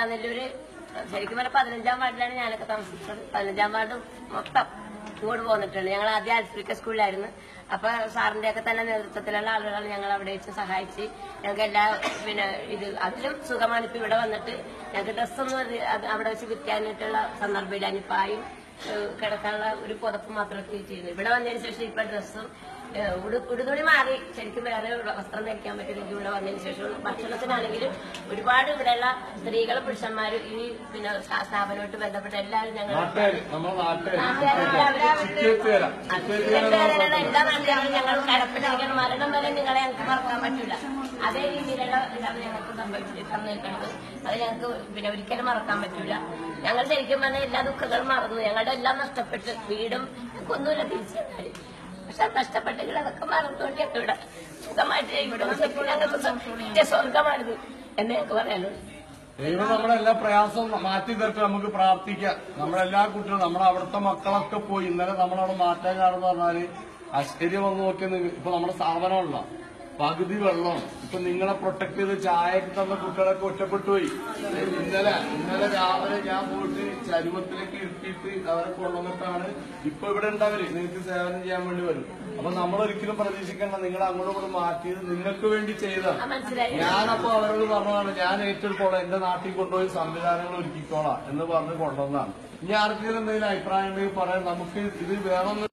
അലാനെല്ലൂര് ശരിക്കും പറഞ്ഞാൽ പതിനഞ്ചാം വാർഡിലാണ് ഞാനൊക്കെ താമസിച്ചത് പതിനഞ്ചാം വാർഡ് മൊത്തം ഇങ്ങോട്ട് പോന്നിട്ടുണ്ട് ഞങ്ങൾ ആദ്യം ആൽഫ്രിക്ക സ്കൂളിലായിരുന്നു അപ്പൊ സാറിന്റെ ഒക്കെ തന്നെ നേതൃത്വത്തിലുള്ള ആളുകളാണ് ഞങ്ങൾ അവിടെ വെച്ച് സഹായിച്ച് ഞങ്ങൾക്ക് എല്ലാ പിന്നെ ഇത് അതിലും സുഖമാണ് ഇപ്പൊ ഇവിടെ വന്നിട്ട് ഞങ്ങൾക്ക് ഡ്രസ്സൊന്നും അത് അത് അവിടെ വെച്ച് വിൽക്കാനായിട്ടുള്ള സന്ദർഭമില്ല അനിപ്പായും ഏഹ് കിടക്കാനുള്ള ഒരു പുതപ്പ് മാത്രമൊക്കെ ചെയ്യുന്നു ഇവിടെ വന്നതിന് ശേഷം ഇപ്പൊ ഡ്രസ്സും ഏഹ് ഉടു ഉടുതുണി മാറി ശരിക്കും വേറെ വസ്ത്രം ധരിക്കാൻ പറ്റില്ലെങ്കിൽ ഇവിടെ വന്നതിന് ശേഷം ഭക്ഷണത്തിനാണെങ്കിലും ഒരുപാട് ഇവിടെയുള്ള സ്ത്രീകളും പുരുഷന്മാരും ഈ പിന്നെ സ്ഥാ- സ്ഥാപനമായിട്ട് ബന്ധപ്പെട്ട എല്ലാവരും ഞങ്ങൾ നാട്ടുകാര് നമ്മുടെ നാട്ടുകാര് നാട്ടുകാരെല്ലാവരും ചിറ്റേത്തുകര ചിറ്റേത്തുകര എല്ലാ നാട്ടുകാരും ഞങ്ങൾ കടപ്പെട്ടിരിക്കണം മരണം വരെ നിങ്ങളെ ഞങ്ങൾക്ക് മറക്കാൻ പറ്റില്ല അതേ രീതിയിലുള്ള ഇതാണ് ഞങ്ങൾക്ക് സംഭവിച്ചിട്ട് തന്നിരിക്കുന്നത് അത് ഞങ്ങൾക്ക് പിന്നെ ഒരിക്കലും മറക്കാൻ പറ്റില്ല ഞങ്ങൾ ശരിക്കും പറഞ്ഞാൽ എല്ലാ ദുഃഖങ്ങളും മറന്നു ഞങ്ങളുടെ എല്ലാം നഷ്ടപ്പെട്ട് വീടും ഒന്നുമില്ല തിരിച്ചു തന്നാല്. പക്ഷെ അത് നഷ്ടപ്പെട്ടെങ്കിൽ അതൊക്കെ മറന്നുകൊണ്ട് ഞങ്ങൾ ഇവിടെ സുഖമായിട്ട് ഇവിടെ വന്നിട്ട് ഞങ്ങൾക്ക് നിത്യ സ്വർഗമായിരുന്നു എന്ന് ഞങ്ങൾക്ക് പറയാനുള്ളൂ ദൈവം നമ്മുടെ എല്ലാ പ്രയാസവും മാറ്റി തരട്ടെ നമുക്ക് പ്രാർത്ഥിക്കാം നമ്മളെല്ലാ കുട്ടികളും നമ്മുടെ അവിടുത്തെ മക്കളൊക്കെ പോയി ഇന്നലെ നമ്മളവിടെ മാറ്റാൻ കാണുന്ന പറഞ്ഞാല് അശ്ചര്യ വന്ന് നോക്കിയത് ഇപ്പൊ നമ്മുടെ സ്ഥാപനമുള്ള പകുതി വെള്ളം ഇപ്പൊ നിങ്ങളെ പ്രൊട്ടക്ട് ചെയ്ത് ചായക്ക് തന്ന കുട്ടികളൊക്കെ ഒറ്റപ്പെട്ടു പോയി ഇന്നലെ ഇന്നലെ രാവിലെ ഞാൻ പോയിട്ട് ചരുവത്തിലേക്ക് ഇരുത്തിയിട്ട് അവരെ കൊണ്ടുവന്നിട്ടാണ് ഇപ്പൊ ഇവിടെ ഉണ്ടാവര് നിങ്ങൾക്ക് സേവനം ചെയ്യാൻ വേണ്ടി വരും അപ്പൊ നമ്മൾ ഒരിക്കലും പ്രതീക്ഷിക്കേണ്ട നിങ്ങൾ അങ്ങോട്ടും ഇങ്ങോട്ടും മാറ്റിയത് നിങ്ങൾക്ക് വേണ്ടി ചെയ്തതാണ് ആ മനസ്സിലായി ഞാനപ്പോ അവരോട് പറഞ്ഞതാണ് ഞാൻ ഏറ്റെടുത്തോളാം എന്റെ നാട്ടിൽ കൊണ്ടുപോയി സംവിധാനങ്ങൾ ഒരുക്കിക്കോളാം എന്ന് പറഞ്ഞ് കൊണ്ടുവന്നതാണ് ഇനി ആർക്കെങ്കിലും എന്തെങ്കിലും അഭിപ്രായം ഉണ്ടെങ്കിൽ പറയാം നമുക്ക് ഇത് വേറൊന്നും